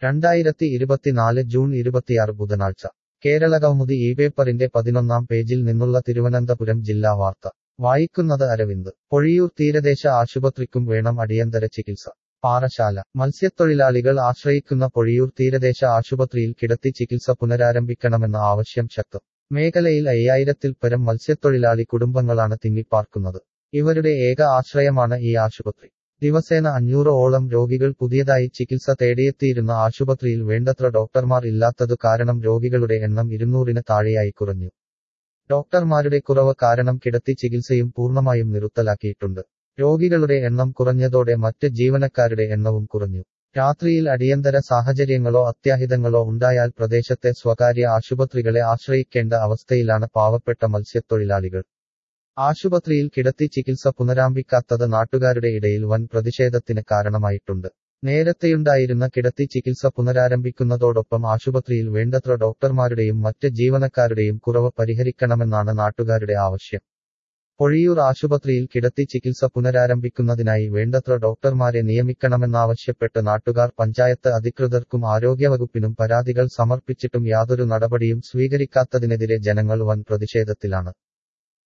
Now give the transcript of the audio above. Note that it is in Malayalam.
രണ്ടായിരത്തി ഇരുപത്തിനാല് ജൂൺ ഇരുപത്തിയാറ് ബുധനാഴ്ച കേരളകൗമുദി ഈ പേപ്പറിന്റെ പതിനൊന്നാം പേജിൽ നിന്നുള്ള തിരുവനന്തപുരം ജില്ലാ വാർത്ത വായിക്കുന്നത് അരവിന്ദ് പൊഴിയൂർ തീരദേശ ആശുപത്രിക്കും വേണം അടിയന്തര ചികിത്സ പാറശാല മത്സ്യത്തൊഴിലാളികൾ ആശ്രയിക്കുന്ന പൊഴിയൂർ തീരദേശ ആശുപത്രിയിൽ കിടത്തി ചികിത്സ പുനരാരംഭിക്കണമെന്ന ആവശ്യം ശക്തം മേഖലയിൽ അയ്യായിരത്തിൽ പരം മത്സ്യത്തൊഴിലാളി കുടുംബങ്ങളാണ് തിങ്ങിപ്പാർക്കുന്നത് ഇവരുടെ ഏക ആശ്രയമാണ് ഈ ആശുപത്രി ദിവസേന അഞ്ഞൂറോളം രോഗികൾ പുതിയതായി ചികിത്സ തേടിയെത്തിയിരുന്ന ആശുപത്രിയിൽ വേണ്ടത്ര ഡോക്ടർമാർ ഇല്ലാത്തതു കാരണം രോഗികളുടെ എണ്ണം ഇരുന്നൂറിന് താഴെയായി കുറഞ്ഞു ഡോക്ടർമാരുടെ കുറവ് കാരണം കിടത്തി ചികിത്സയും പൂർണ്ണമായും നിർത്തലാക്കിയിട്ടുണ്ട് രോഗികളുടെ എണ്ണം കുറഞ്ഞതോടെ മറ്റ് ജീവനക്കാരുടെ എണ്ണവും കുറഞ്ഞു രാത്രിയിൽ അടിയന്തര സാഹചര്യങ്ങളോ അത്യാഹിതങ്ങളോ ഉണ്ടായാൽ പ്രദേശത്തെ സ്വകാര്യ ആശുപത്രികളെ ആശ്രയിക്കേണ്ട അവസ്ഥയിലാണ് പാവപ്പെട്ട മത്സ്യത്തൊഴിലാളികൾ ആശുപത്രിയിൽ കിടത്തി ചികിത്സ പുനരാരംഭിക്കാത്തത് നാട്ടുകാരുടെ ഇടയിൽ വൻ പ്രതിഷേധത്തിന് കാരണമായിട്ടുണ്ട് നേരത്തെയുണ്ടായിരുന്ന കിടത്തി ചികിത്സ പുനരാരംഭിക്കുന്നതോടൊപ്പം ആശുപത്രിയിൽ വേണ്ടത്ര ഡോക്ടർമാരുടെയും മറ്റ് ജീവനക്കാരുടെയും കുറവ് പരിഹരിക്കണമെന്നാണ് നാട്ടുകാരുടെ ആവശ്യം പൊഴിയൂർ ആശുപത്രിയിൽ കിടത്തി ചികിത്സ പുനരാരംഭിക്കുന്നതിനായി വേണ്ടത്ര ഡോക്ടർമാരെ നിയമിക്കണമെന്നാവശ്യപ്പെട്ട് നാട്ടുകാർ പഞ്ചായത്ത് അധികൃതർക്കും ആരോഗ്യവകുപ്പിനും പരാതികൾ സമർപ്പിച്ചിട്ടും യാതൊരു നടപടിയും സ്വീകരിക്കാത്തതിനെതിരെ ജനങ്ങൾ വൻ പ്രതിഷേധത്തിലാണ്